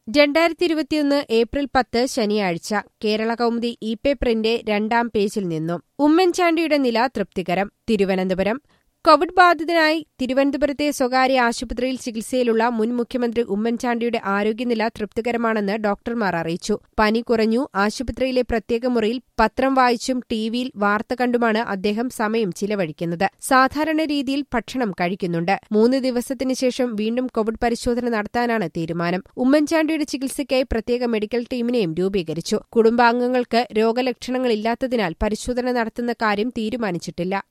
രണ്ടായിരത്തി ഇരുപത്തിയൊന്ന് ഏപ്രിൽ പത്ത് ശനിയാഴ്ച കേരള കൗമുദി ഇ പേപ്പറിന്റെ രണ്ടാം പേജിൽ നിന്നും ഉമ്മൻചാണ്ടിയുടെ നില തൃപ്തികരം തിരുവനന്തപുരം കോവിഡ് ബാധിതനായി തിരുവനന്തപുരത്തെ സ്വകാര്യ ആശുപത്രിയിൽ ചികിത്സയിലുള്ള മുൻ മുഖ്യമന്ത്രി ഉമ്മൻചാണ്ടിയുടെ ആരോഗ്യനില തൃപ്തികരമാണെന്ന് ഡോക്ടർമാർ അറിയിച്ചു പനി കുറഞ്ഞു ആശുപത്രിയിലെ പ്രത്യേക മുറിയിൽ പത്രം വായിച്ചും ടിവിയിൽ വാർത്ത കണ്ടുമാണ് അദ്ദേഹം സമയം ചിലവഴിക്കുന്നത് സാധാരണ രീതിയിൽ ഭക്ഷണം കഴിക്കുന്നുണ്ട് മൂന്ന് ദിവസത്തിന് ശേഷം വീണ്ടും കോവിഡ് പരിശോധന നടത്താനാണ് തീരുമാനം ഉമ്മൻചാണ്ടിയുടെ ചികിത്സയ്ക്കായി പ്രത്യേക മെഡിക്കൽ ടീമിനെയും രൂപീകരിച്ചു കുടുംബാംഗങ്ങൾക്ക് രോഗലക്ഷണങ്ങളില്ലാത്തതിനാൽ പരിശോധന നടത്തുന്ന കാര്യം തീരുമാനിച്ചിട്ടില്ല